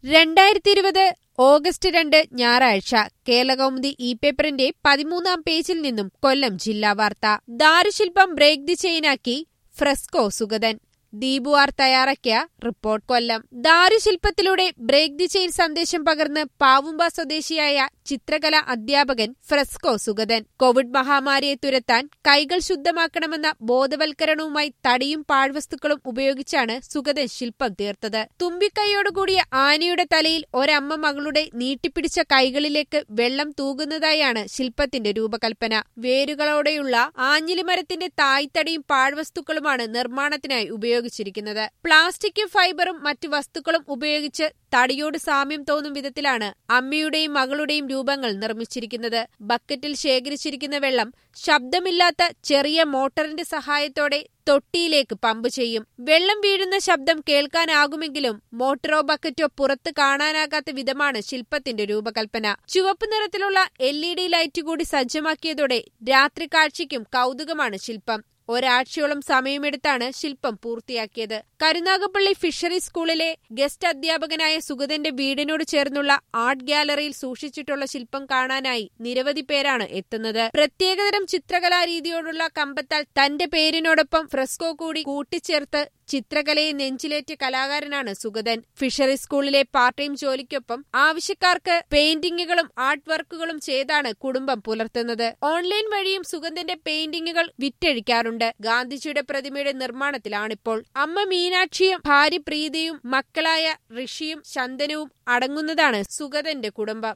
രണ്ടായിരത്തി ഇരുപത് ഓഗസ്റ്റ് രണ്ട് ഞായറാഴ്ച കേരളകൗമുദി ഇ പേപ്പറിന്റെ പതിമൂന്നാം പേജിൽ നിന്നും കൊല്ലം ജില്ലാ വാർത്ത ദാരുശില്പം ബ്രേക്ക് ദി ചെയിനാക്കി ഫ്രെസ്കോ സുഗതൻ ദീപു ആർ തയ്യാറാക്കിയ റിപ്പോർട്ട് കൊല്ലം ദാരുശില്പത്തിലൂടെ ബ്രേക്ക് ദി ചെയിൻ സന്ദേശം പകർന്ന് പാവുമ്പ സ്വദേശിയായ ചിത്രകല അധ്യാപകൻ ഫ്രെസ്കോ സുഗതൻ കോവിഡ് മഹാമാരിയെ തുരത്താൻ കൈകൾ ശുദ്ധമാക്കണമെന്ന ബോധവൽക്കരണവുമായി തടിയും പാഴ്വസ്തുക്കളും ഉപയോഗിച്ചാണ് സുഗതൻ ശില്പം തീർത്തത് തുമ്പിക്കൈയോടുകൂടിയ ആനയുടെ തലയിൽ ഒരമ്മ മകളുടെ നീട്ടിപ്പിടിച്ച കൈകളിലേക്ക് വെള്ളം തൂകുന്നതായാണ് ശില്പത്തിന്റെ രൂപകൽപ്പന വേരുകളോടെയുള്ള ആഞ്ഞിലിമരത്തിന്റെ തായ്തടിയും പാഴ്വസ്തുക്കളുമാണ് നിർമ്മാണത്തിനായി ഉപയോഗിച്ചിരിക്കുന്നത് പ്ലാസ്റ്റിക്കും ഫൈബറും മറ്റു വസ്തുക്കളും ഉപയോഗിച്ച് തടിയോട് സാമ്യം തോന്നും വിധത്തിലാണ് അമ്മയുടെയും മകളുടെയും രൂപങ്ങൾ നിർമ്മിച്ചിരിക്കുന്നത് ബക്കറ്റിൽ ശേഖരിച്ചിരിക്കുന്ന വെള്ളം ശബ്ദമില്ലാത്ത ചെറിയ മോട്ടറിന്റെ സഹായത്തോടെ തൊട്ടിയിലേക്ക് പമ്പ് ചെയ്യും വെള്ളം വീഴുന്ന ശബ്ദം കേൾക്കാനാകുമെങ്കിലും മോട്ടറോ ബക്കറ്റോ പുറത്ത് കാണാനാകാത്ത വിധമാണ് ശില്പത്തിന്റെ രൂപകൽപ്പന ചുവപ്പ് നിറത്തിലുള്ള എൽ ഇ ഡി ലൈറ്റ് കൂടി സജ്ജമാക്കിയതോടെ രാത്രി കാഴ്ചയ്ക്കും കൗതുകമാണ് ശില്പം ഒരാഴ്ചയോളം സമയമെടുത്താണ് ശില്പം പൂർത്തിയാക്കിയത് കരുനാഗപ്പള്ളി ഫിഷറി സ്കൂളിലെ ഗസ്റ്റ് അധ്യാപകനായ സുഗതന്റെ വീടിനോട് ചേർന്നുള്ള ആർട്ട് ഗാലറിയിൽ സൂക്ഷിച്ചിട്ടുള്ള ശില്പം കാണാനായി നിരവധി പേരാണ് എത്തുന്നത് പ്രത്യേകതരം ചിത്രകലാ രീതിയോടുള്ള കമ്പത്താൽ തന്റെ പേരിനോടൊപ്പം ഫ്രെസ്കോ കൂടി കൂട്ടിച്ചേർത്ത് ചിത്രകലയെ നെഞ്ചിലേറ്റ കലാകാരനാണ് സുഗതൻ ഫിഷറി സ്കൂളിലെ പാർട്ട് ടൈം ജോലിക്കൊപ്പം ആവശ്യക്കാർക്ക് പെയിന്റിങ്ങുകളും ആർട്ട് വർക്കുകളും ചെയ്താണ് കുടുംബം പുലർത്തുന്നത് ഓൺലൈൻ വഴിയും സുഗന്ധന്റെ പെയിന്റിങ്ങുകൾ വിറ്റഴിക്കാറുണ്ട് ഗാന്ധിജിയുടെ പ്രതിമയുടെ നിർമ്മാണത്തിലാണിപ്പോൾ അമ്മ മീനാക്ഷിയും ഭാര്യ പ്രീതിയും മക്കളായ ഋഷിയും ചന്ദനവും അടങ്ങുന്നതാണ് സുഗതന്റെ കുടുംബം